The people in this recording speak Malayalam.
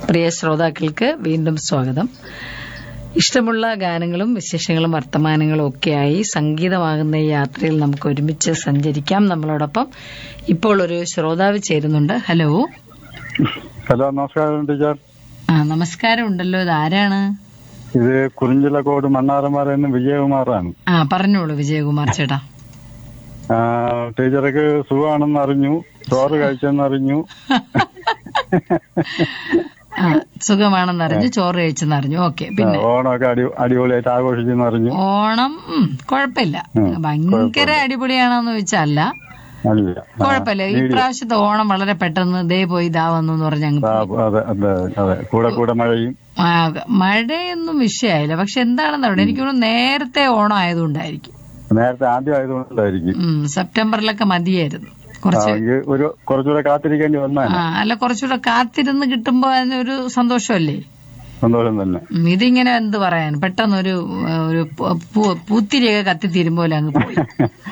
പ്രിയ ശ്രോതാക്കൾക്ക് വീണ്ടും സ്വാഗതം ഇഷ്ടമുള്ള ഗാനങ്ങളും വിശേഷങ്ങളും വർത്തമാനങ്ങളും ഒക്കെയായി സംഗീതമാകുന്ന ഈ യാത്രയിൽ നമുക്ക് ഒരുമിച്ച് സഞ്ചരിക്കാം നമ്മളോടൊപ്പം ഇപ്പോൾ ഒരു ശ്രോതാവ് ചേരുന്നുണ്ട് ഹലോ ഹലോ നമസ്കാരം ടീച്ചർ ആ നമസ്കാരം ഉണ്ടല്ലോ ഇത് ആരാണ് ഇത് കുറിഞ്ചിലക്കോട് മണ്ണാറന്മാർ എന്ന് വിജയകുമാറാണ് ആ പറഞ്ഞോളൂ വിജയകുമാർ ചേട്ടാ ആ, ടീച്ചർക്ക് സുഖമാണെന്ന് അറിഞ്ഞു ചോറ് കഴിച്ചെന്നറിഞ്ഞു ആ സുഖമാണെന്ന് അറിഞ്ഞു ചോറ് കഴിച്ചെന്ന് അറിഞ്ഞു ഓക്കെ പിന്നെ ഓണമൊക്കെ അടി അടിപൊളിയായിട്ട് ആഘോഷിച്ചെന്നറിഞ്ഞു ഓണം ഉം, കുഴപ്പമില്ല ഉം, ഭയങ്കര അടിപൊളിയാണോന്ന് ചോദിച്ചല്ല അല്ല ആ, കുഴപ്പമില്ല ഈ പ്രാവശ്യത്തെ ഓണം വളരെ പെട്ടെന്ന് ദേ പോയി ഇതാ വന്നു എന്ന് പറഞ്ഞ് അങ്ങ് ആ, അതെ അതെ അതെ കൂടെ കൂടെ മഴയും ആ, മഴയൊന്നും വിഷയമായില്ല പക്ഷെ എന്താണെന്ന് അവിടെ എനിക്ക് തോന്നുന്നു നേരത്തെ ഓണം ആയതുകൊണ്ടായിരിക്കും നേരത്തെ ആദ്യം ആയതുകൊണ്ടായിരിക്കും ഉം, സെപ്റ്റംബറിലൊക്കെ മതിയായിരുന്നു ആ, കുറച്ച് എങ്കിൽ ഒരു കുറച്ചുകൂടെ കാത്തിരിക്കേണ്ടി വന്നാൽ ആ അല്ല കുറച്ചുകൂടെ കാത്തിരുന്ന് കിട്ടുമ്പോ അതിനൊരു സന്തോഷമല്ലേ സന്തോഷം തന്നെ ഉം, ഇതിങ്ങനെ എന്ത് പറയാൻ പെട്ടെന്ന് ഒരു ഒരു പൂ- പൂ- പൂത്തിരിയൊക്കെ കത്തിത്തീരും പോലെ അങ്ങ് പോയി